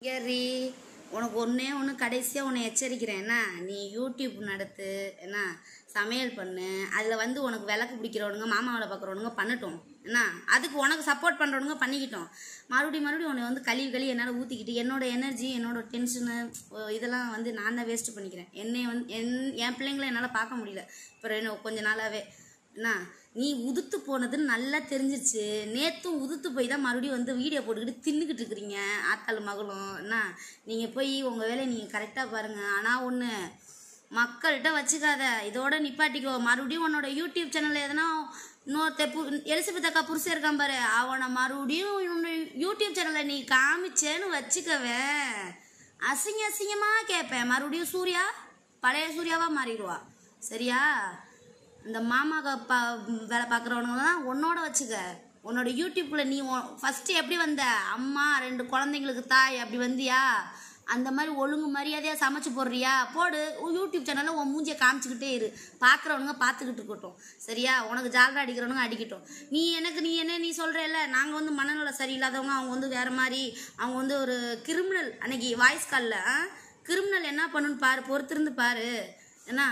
ஏறி உனக்கு ஒன்றே ஒன்று கடைசியாக உன்னை எச்சரிக்கிறேன் என்ன நீ யூடியூப் நடத்து என்ன சமையல் பண்ணு அதில் வந்து உனக்கு விளக்கு பிடிக்கிறவனுங்க மாமா வேலை பார்க்குறவனுங்க பண்ணட்டும் என்ன அதுக்கு உனக்கு சப்போர்ட் பண்ணுறவனுங்க பண்ணிக்கிட்டோம் மறுபடியும் மறுபடியும் உன்னை வந்து கழுவி கழுவி என்னால் ஊற்றிக்கிட்டு என்னோட எனர்ஜி என்னோட டென்ஷனு இதெல்லாம் வந்து நான் தான் வேஸ்ட் பண்ணிக்கிறேன் என்னை வந்து என் என் பிள்ளைங்கள என்னால் பார்க்க முடியல இப்போ ரெண்டு கொஞ்ச நாளாகவே என்ன நீ உதுத்து போனது நல்லா தெரிஞ்சிருச்சு நேத்தும் உதுத்து போய் தான் மறுபடியும் வந்து வீடியோ போட்டுக்கிட்டு தின்னுக்கிட்டு இருக்கிறீங்க ஆத்தாள் மகளும் என்ன நீங்கள் போய் உங்கள் வேலையை நீங்கள் கரெக்டாக பாருங்கள் ஆனால் ஒன்று மக்கள்கிட்ட வச்சுக்காத இதோட நிப்பாட்டிக்கோ மறுபடியும் உன்னோட யூடியூப் சேனலில் எதனா இன்னொருத்த பு எலிசபெத் அக்கா புருஷன் இருக்கான் பாரு அவனை மறுபடியும் உன்னோட யூடியூப் சேனலை நீ காமிச்சேன்னு வச்சுக்கவே அசிங்க அசிங்கமாக கேட்பேன் மறுபடியும் சூர்யா பழைய சூர்யாவாக மாறிடுவா சரியா இந்த மாமாவை பா வேலை பார்க்குறவனுங்க தான் உன்னோட வச்சுக்க உன்னோட யூடியூப்பில் நீ ஃபஸ்ட்டு எப்படி வந்த அம்மா ரெண்டு குழந்தைங்களுக்கு தாய் அப்படி வந்தியா அந்த மாதிரி ஒழுங்கு மரியாதையாக சமைச்சு போடுறியா போடு உன் யூடியூப் சேனலில் உன் மூஞ்சியை காமிச்சிக்கிட்டே இரு பார்க்குறவனுங்க பார்த்துக்கிட்டு இருக்கட்டும் சரியா உனக்கு ஜாலரா அடிக்கிறவனுங்க அடிக்கட்டும் நீ எனக்கு நீ என்ன நீ சொல்கிறல்ல நாங்கள் வந்து மனநல சரியில்லாதவங்க அவங்க வந்து வேறு மாதிரி அவங்க வந்து ஒரு கிரிமினல் அன்னைக்கு வாய்ஸ் காலில் கிரிமினல் என்ன பண்ணுன்னு பாரு பொறுத்திருந்து பாரு என்ன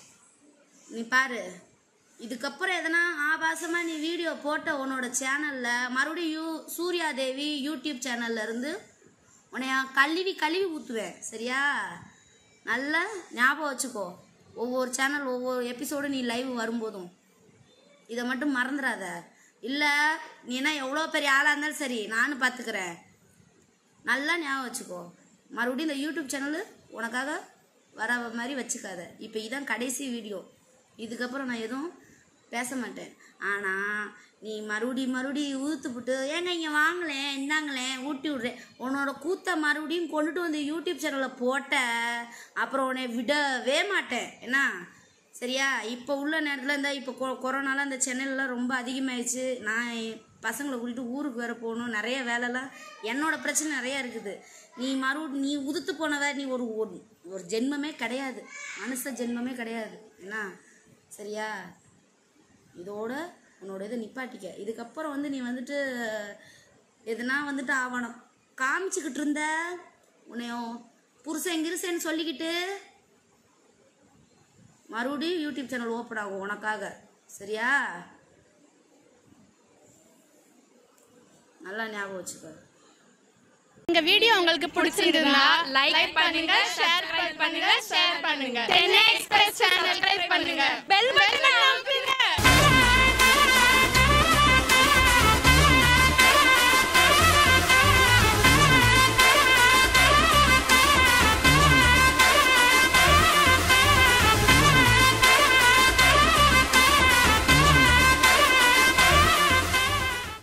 நீ பாரு இதுக்கப்புறம் எதனா ஆபாசமாக நீ வீடியோ போட்ட உன்னோட சேனலில் மறுபடியும் யூ சூர்யா தேவி யூடியூப் சேனல்ல இருந்து உன்னைய கழுவி கழுவி ஊற்றுவேன் சரியா நல்லா ஞாபகம் வச்சுக்கோ ஒவ்வொரு சேனல் ஒவ்வொரு எபிசோடு நீ லைவ் வரும்போதும் இதை மட்டும் மறந்துடாத இல்லை நீ என்ன எவ்வளோ பெரிய ஆளாக இருந்தாலும் சரி நானும் பார்த்துக்கிறேன் நல்லா ஞாபகம் வச்சுக்கோ மறுபடியும் இந்த யூடியூப் சேனலு உனக்காக வர மாதிரி வச்சுக்காத இப்போ இதான் கடைசி வீடியோ இதுக்கப்புறம் நான் எதுவும் பேச மாட்டேன் ஆனால் நீ மறுபடி மறுபடி ஊத்துப்புட்டு ஏங்க இங்கே வாங்களேன் இந்தாங்களேன் ஊட்டி விட்றேன் உன்னோட கூத்த மறுபடியும் கொண்டுட்டு வந்து யூடியூப் சேனலில் போட்ட அப்புறம் உன்னை விடவே மாட்டேன் என்ன சரியா இப்போ உள்ள நேரத்தில் இந்த இப்போ கொ கொரோனாலாம் இந்த சென்னையிலலாம் ரொம்ப அதிகமாயிடுச்சு நான் என் பசங்களை கூட்டிட்டு ஊருக்கு வேற போகணும் நிறைய வேலைலாம் என்னோட பிரச்சனை நிறையா இருக்குது நீ மறு நீ உதுத்து போனவ நீ ஒரு ஒரு- ஒரு ஜென்மமே கிடையாது மனுஷ ஜென்மமே கிடையாது என்ன சரியா இதோட உன்னோட இதை நிப்பாட்டிக்க இதுக்கப்புறம் வந்து நீ வந்துட்டு எதுனா வந்துட்டு அவனை காமிச்சுக்கிட்டு இருந்த உன்னையும் புருஷன் கிருசன்னு சொல்லிக்கிட்டு மறுபடியும் யூடியூப் சேனல் ஓப்பன் ஆகும் உனக்காக சரியா நல்லா ஞாபகம் வச்சுக்கோ இந்த வீடியோ உங்களுக்கு பிடிச்சிருந்தா லைக் பண்ணுங்க ஷேர் பண்ணுங்க ஷேர் பண்ணுங்க டென் எக்ஸ்பிரஸ் சேனல் ட்ரை பண்ணுங்க பெல் பட்டன்